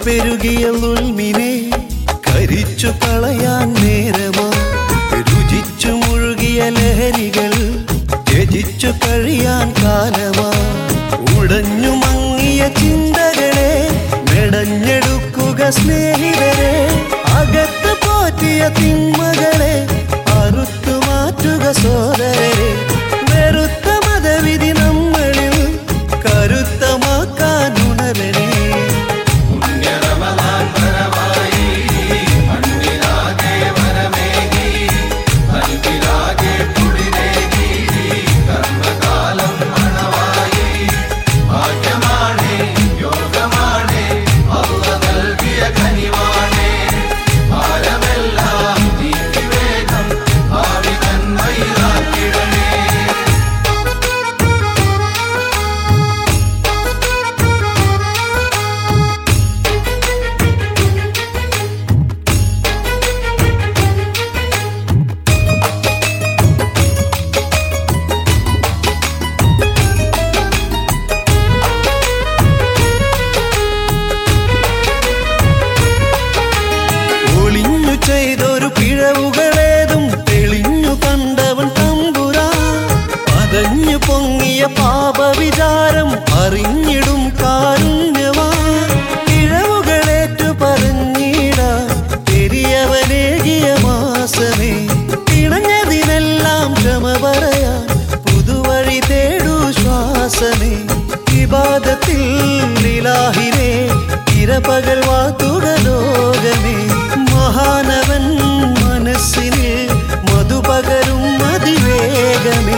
പെരുകിയ ഉൾമിനെ കരിച്ചു കളയാൻ നേരമാ രുചിച്ചു മുഴുകിയ ലഹരികൾ ത്യജിച്ചു കഴിയാൻ കാലമാ ഉടഞ്ഞു മങ്ങിയ ചിന്തകളെ മെടഞ്ഞെടുക്കുക സ്നേഹിതരെ അകത്ത് പോറ്റിയ തിന്മകളെ അറുത്തു മാറ്റുക സോദരരെ വെറുത്ത മതവിധി നമ്മളിൽ കരുത്തമാക്കാൻ ഉണരണേ ഒളിഞ്ഞു ചെയ്തൊരു പിഴവുകളേതും തെളിഞ്ഞു കണ്ടവൻ തമ്പുരാ പതഞ്ഞു പൊങ്ങിയ പാപവിചാരം അറിഞ്ഞിടും കാരുണ്യവാ പിഴവുകളേറ്റു പറഞ്ഞിട പെരിയവനേകിയ മാസമേ ഇണഞ്ഞതിനെല്ലാം ക്ഷമ പറയാൻ പുതുവഴി തേടൂ ശ്വാസമേ വിവാദത്തിൽ നിലാഹിനെ ഇരപകൽ വാത്തുക ലോകമേ മഹാനവൻ മനസ്സിന് മധുപകരും അതിവേഗമേ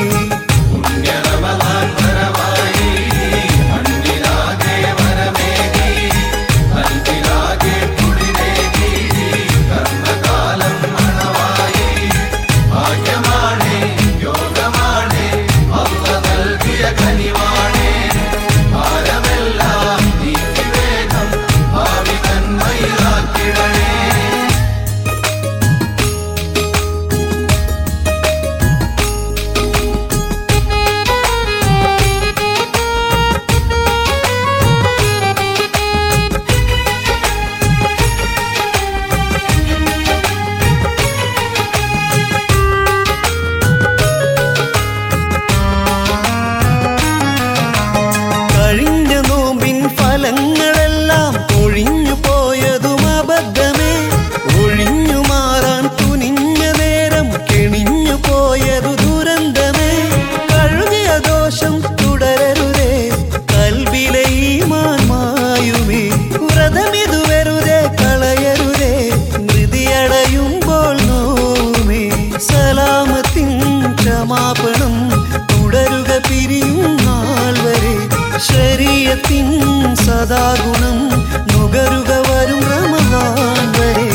കഴിഞ്ഞ നോമ്പിൻ ഫലങ്ങളെല്ലാം ഒഴിഞ്ഞു പോയതും അബദ്ധമേ ഒഴിഞ്ഞു മാറാൻ തുനിഞ്ഞ നേരം കെണിഞ്ഞു പോയതു ദുരന്തമേ കഴുകിയ ദോഷം തുടരരുതേ കൽവിലെ ഈ മായുമേ വ്രതമിതു വെറുതെ കളയരുതേ മൃതിയടയുമ്പോൾ നോവുമേ സലാമത്തിൻ ക്ഷമാപണം തുടരുക പിരിയും നാൾ വരെ ശരീരത്തിൻ സദാഗുണം നുകരുക വരും റമദാൻ വരെ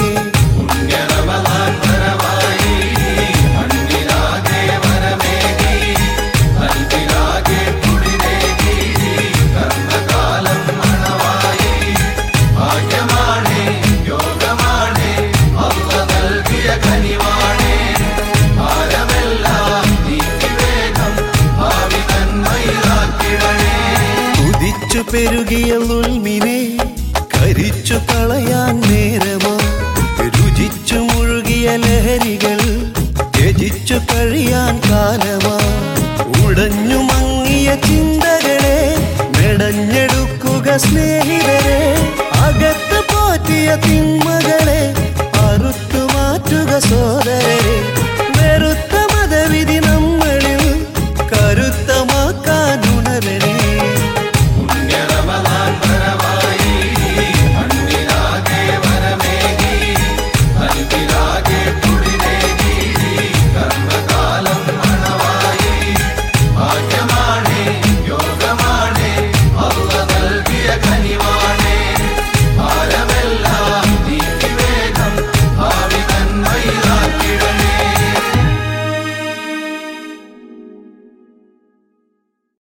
കുതിച്ചു പെരുകിയ ഉൾമിനെ കരിച്ചു കളയാൻ നേരമാ രുചിച്ചു മുഴുകിയ ലഹരികൾ